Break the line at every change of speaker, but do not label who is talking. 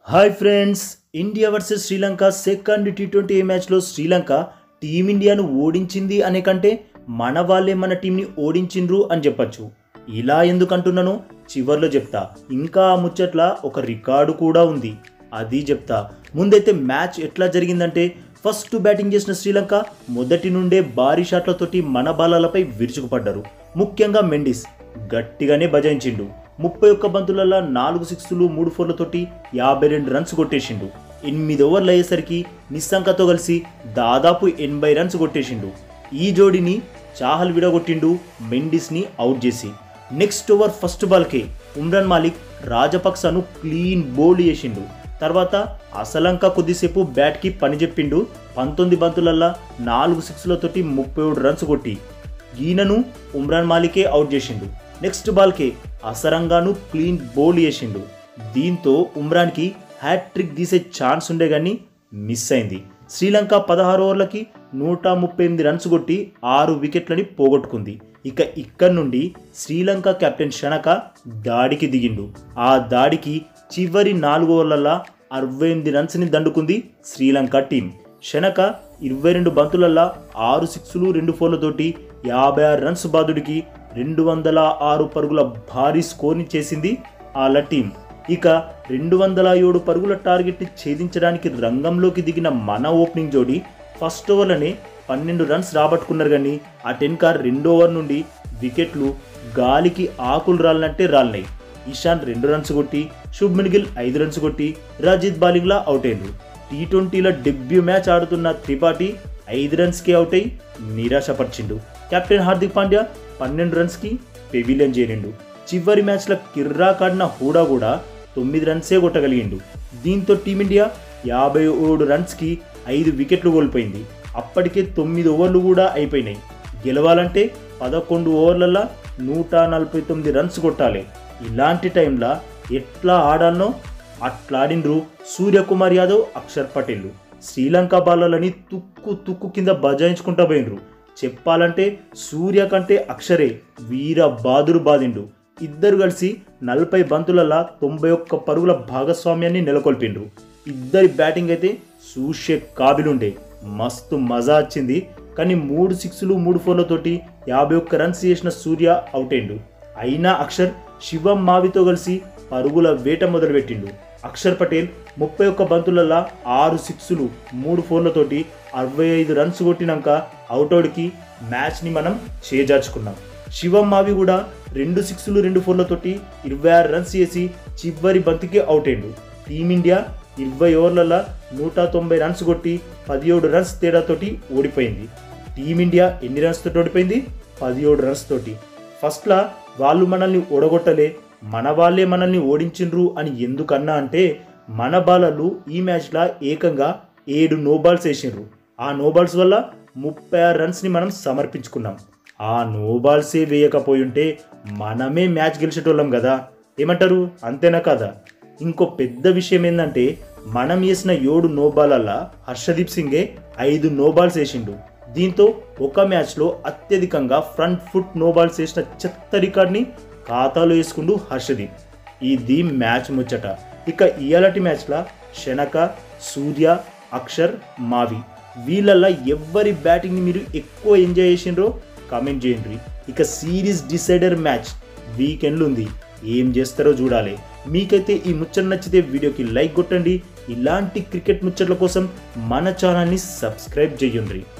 hi friends India versus Sri Lanka second T twenty మ్యాచ్లో శ్రీలంక టీమిండియాను ఓడించింది అనే కంటే మన వాళ్ళే మన టీంని ఓడించిండ్రు అని చెప్పచ్చు ఇలా ఎందుకంటున్నాను చివర్లో చెప్తా ఇంకా ఆ ముచ్చట్ల ఒక రికార్డు కూడా ఉంది అది చెప్తా ముందైతే మ్యాచ్ ఎట్లా జరిగిందంటే ఫస్ట్ బ్యాటింగ్ చేసిన శ్రీలంక మొదటి నుండే భారీ షాట్లతోటి మన బాలలపై విరుచుకుపడ్డారు ముఖ్యంగా మెండిస్ గట్టిగానే బజాయించిండు ముప్పై ఒక్క బంతులలో నాలుగు సిక్స్లు మూడు ఫోర్లతోటి యాభై రెండు రన్స్ కొట్టేసిండు ఎనిమిది ఓవర్లు అయ్యేసరికి నిస్సంకతో కలిసి దాదాపు ఎనభై రన్స్ కొట్టేసిండు ఈ జోడిని చాహల్ విడగొట్టిండు మెండిస్ని అవుట్ చేసి నెక్స్ట్ ఓవర్ ఫస్ట్ బాల్కే ఉమ్రాన్ మాలిక్ రాజపక్సను క్లీన్ బౌల్డ్ చేసిండు తర్వాత అసలంక కొద్దిసేపు బ్యాట్కి పని చెప్పిండు పంతొమ్మిది బంతులల్లా నాలుగు సిక్స్లతోటి ముప్పై ఏడు రన్స్ కొట్టి ఈయనను ఉమ్రాన్ మాలికే అవుట్ చేసిండు నెక్స్ట్ బాల్కే అసరంగాను క్లీన్ బౌల్ చేసిండు దీంతో ఉమ్రాన్కి హ్యాట్రిక్ తీసే ఛాన్స్ ఉండే కానీ మిస్ అయింది శ్రీలంక పదహారు ఓవర్లకి నూట ముప్పై ఎనిమిది రన్స్ కొట్టి ఆరు వికెట్లని పోగొట్టుకుంది ఇక ఇక్కడ నుండి శ్రీలంక కెప్టెన్ షనక దాడికి దిగిండు ఆ దాడికి చివరి నాలుగు ఓవర్లల్లా అరవై ఎనిమిది రన్స్ని దండుకుంది శ్రీలంక టీం షనక ఇరవై రెండు బంతులల్లా ఆరు సిక్స్లు రెండు ఫోర్లతోటి యాభై ఆరు రన్స్ బాదుడికి రెండు వందల ఆరు పరుగుల భారీ స్కోర్ని చేసింది వాళ్ళ టీం ఇక రెండు వందల ఏడు పరుగుల టార్గెట్ని ఛేదించడానికి రంగంలోకి దిగిన మన ఓపెనింగ్ జోడీ ఫస్ట్ ఓవర్లోనే పన్నెండు రన్స్ రాబట్టుకున్నారు కానీ ఆ టెన్కార్ రెండో ఓవర్ నుండి వికెట్లు గాలికి ఆకులు రాలినట్టే రాలినాయి ఇషాన్ రెండు రన్స్ కొట్టి శుభ్మన్ గిల్ ఐదు రన్స్ కొట్టి రజిత్ బాలింగ్లా అవుట్ అయ్యారు టీ ట్వంటీలో డెబ్యూ మ్యాచ్ ఆడుతున్న త్రిపాఠి ఐదు రన్స్కి అవుట్ అయి నిరాశపరిచిండు కెప్టెన్ హార్దిక్ పాండ్యా పన్నెండు రన్స్కి పెవిలియన్ చేరిండు చివరి మ్యాచ్లో కిర్రా కాడిన హూడా కూడా తొమ్మిది రన్సే కొట్టగలిగిండు దీంతో టీమిండియా యాభై ఏడు రన్స్కి ఐదు వికెట్లు కోల్పోయింది అప్పటికే తొమ్మిది ఓవర్లు కూడా అయిపోయినాయి గెలవాలంటే పదకొండు ఓవర్లల్లో నూట నలభై తొమ్మిది రన్స్ కొట్టాలి ఇలాంటి టైంలో ఎట్లా ఆడాలనో అట్లా ఆడిండ్రు సూర్యకుమార్ యాదవ్ అక్షర్ పటేల్ శ్రీలంక బాలర్లని తుక్కు తుక్కు కింద బజాయించుకుంటా పోయినరు చెప్పాలంటే సూర్య కంటే అక్షరే వీర బాదురు బాదిండు ఇద్దరు కలిసి నలభై బంతులల్లా తొంభై ఒక్క పరుగుల భాగస్వామ్యాన్ని నెలకొల్పిండ్రు ఇద్దరి బ్యాటింగ్ అయితే సూషే కాబిలుండే మస్తు మజా వచ్చింది కానీ మూడు సిక్స్లు మూడు ఫోర్లతోటి యాభై ఒక్క రన్స్ చేసిన సూర్య అవుట్ అయిండు అయినా అక్షర్ శివం మావితో కలిసి పరుగుల వేట మొదలుపెట్టిండు అక్షర్ పటేల్ ముప్పై ఒక్క బంతులల్లా ఆరు సిక్స్లు మూడు ఫోర్లతోటి అరవై ఐదు రన్స్ కొట్టినాక అవుటౌడ్కి మ్యాచ్ని మనం చేజార్చుకున్నాం శివం మావి కూడా రెండు సిక్స్లు రెండు ఫోర్లతోటి ఇరవై ఆరు రన్స్ చేసి చివరి బంతికి అవుట్ అయిండు టీమిండియా ఇరవై ఓవర్లలో నూట తొంభై రన్స్ కొట్టి పదిహేడు రన్స్ తేడాతోటి ఓడిపోయింది టీమిండియా ఎన్ని రన్స్ తోటి ఓడిపోయింది పదిహేడు రన్స్ తోటి ఫస్ట్లా వాళ్ళు మనల్ని ఓడగొట్టలే మన వాళ్ళే మనల్ని ఓడించిండ్రు అని ఎందుకన్నా అంటే మన బాలర్లు ఈ మ్యాచ్లో ఏకంగా ఏడు నోబాల్స్ వేసిండ్రు ఆ నోబాల్స్ వల్ల ముప్పై ఆరు రన్స్ని మనం సమర్పించుకున్నాం ఆ నోబాల్సే వేయకపోయి ఉంటే మనమే మ్యాచ్ గెలిచేటోళ్ళం కదా ఏమంటారు అంతేనా కదా ఇంకో పెద్ద విషయం ఏంటంటే మనం వేసిన ఏడు నోబాలల్లా హర్షదీప్ సింగే ఐదు నోబాల్స్ వేసిండు దీంతో ఒక మ్యాచ్లో అత్యధికంగా ఫ్రంట్ ఫుట్ నోబాల్స్ వేసిన చెత్త రికార్డ్ని ఖాతాలో వేసుకుండు హర్షదీప్ ఇది మ్యాచ్ ముచ్చట ఇక ఇయాలటి మ్యాచ్లో శనక సూర్య అక్షర్ మావి వీళ్ళల్లో ఎవ్వరి బ్యాటింగ్ని మీరు ఎక్కువ ఎంజాయ్ చేసిండ్రో కామెంట్ చేయండి ఇక సిరీస్ డిసైడర్ మ్యాచ్ వీకెండ్లు ఉంది ఏం చేస్తారో చూడాలి మీకైతే ఈ ముచ్చట నచ్చితే వీడియోకి లైక్ కొట్టండి ఇలాంటి క్రికెట్ ముచ్చట్ల కోసం మన ఛానల్ని సబ్స్క్రైబ్ చేయండి